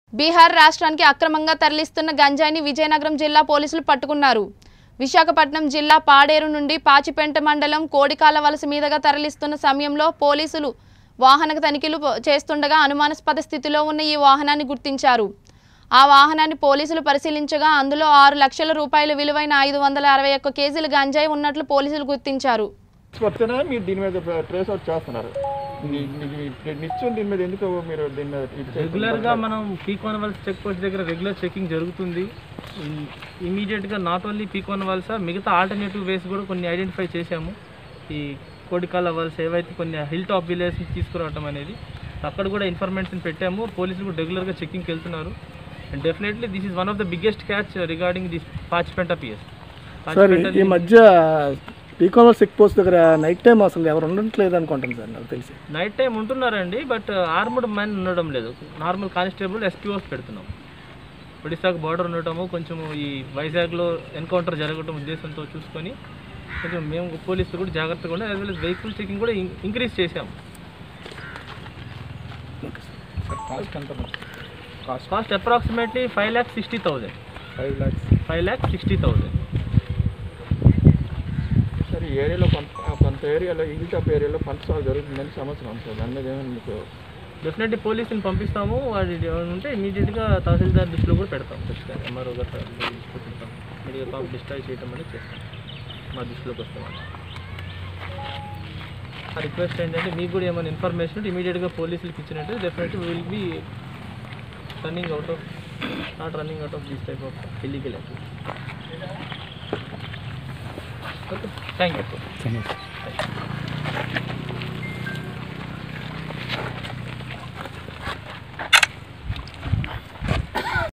బీహార్ రాష్ట్రానికి అక్రమంగా తరలిస్తున్న గంజాయిని విజయనగరం జిల్లా పోలీసులు పట్టుకున్నారు విశాఖపట్నం జిల్లా పాడేరు నుండి పాచిపెంట మండలం కోడికాల వలస మీదుగా తరలిస్తున్న సమయంలో పోలీసులు వాహన తనిఖీలు పో- చేస్తుండగా అనుమానాస్పద స్థితిలో ఉన్న ఈ వాహనాన్ని గుర్తించారు ఆ వాహనాన్ని పోలీసులు పరిశీలించగా అందులో ఆరు లక్షల రూపాయల విలువైన ఐదు వందల అరవై ఒక్క కేజీల గంజాయి ఉన్నట్లు పోలీసులు గుర్తించారు వస్తేనే మీరు దీని మీద ట్రేస్ అవుట్ చేస్తున్నారు మీ- మీ- మీ నిత్యం దీని మీద ఎందుకు మీరు దీని మీద ఇది చేస్తున్నారు? రెగ్యులర్గా మనం పీకోన్ వల్స్ చెక్ పోస్ట్ దగ్గర రెగ్యులర్ చెకింగ్ జరుగుతుంది ఇమీడియట్గా నాట్ ఓన్లీ పీకోన్ వల్స మిగతా ఆల్టర్నేటివ్ వేస్ కూడా కొన్ని ఐడెంటిఫై చేశాము ఈ కోడికాల వల్స్ ఏవైతే కొన్ని హిల్ టాప్ విలేజ్ తీసుకురావటం అనేది అక్కడ కూడా ఇన్ఫర్మేషన్ పెట్టాము పోలీసులు కూడా రెగ్యులర్గా చెకింగ్కి వెళ్తున్నారు and definitely this is one of the biggest catch regarding this Pachipenta PS sir ఈ మధ్య ఈకామర్స్ చెక్ పోస్ట్ దగ్గర నైట్ టైం అసలు ఎవరు ఉండట్లేదు అనుకుంటాను సార్ నాకు తెలిసి నైట్ టైం ఉంటున్నారండి బట్ ఆర్మ్డ్ మ్యాన్ ఉండడం లేదు నార్మల్ కానిస్టేబుల్ ఎస్పీఓస్ పెడుతున్నాం ఒడిశాకు బార్డర్ ఉండటము కొంచెం ఈ వైజాగ్లో ఎన్కౌంటర్ జరగటం ఉద్దేశంతో చూసుకొని కొంచెం మేము పోలీసులు కూడా జాగ్రత్తగా ఉండే యాజ్ వెల్ వెహికల్ చెకింగ్ కూడా ఇంక్రీజ్ చేసాము కాస్ట్ ఎంత cost cost approximately five lakh sixty thousand five lakhs five lakh sixty thousand sir ఈ ఏరియాలో కొంత కొంత ఏరియాలో హిల్ టాప్ ఏరియాలో పంట సాగు జరుగుతుందని సంవత్సరం సార్ దాని మీద ఏమైనా మీకు డెఫినెట్లీ పోలీసుని పంపిస్తాము వాడి ఏమైనా ఉంటే ఇమీడియట్గా తహసీల్దార్ దృష్టిలో కూడా పెడతాం ఖచ్చితంగా ఎంఆర్ఓ గారు పెడతాం మెడికల్ కాంప్ డిస్ట్రాయ్ చేయడం అనేది చేస్తాం మా దృష్టిలోకి వస్తాం ఆ రిక్వెస్ట్ ఏంటంటే మీకు కూడా ఏమైనా ఇన్ఫర్మేషన్ ఉంటే ఇమీడియట్గా పోలీసులకు ఇచ్చినట్టు definitely will be running out of not running out of this type of illegal activity okay thank you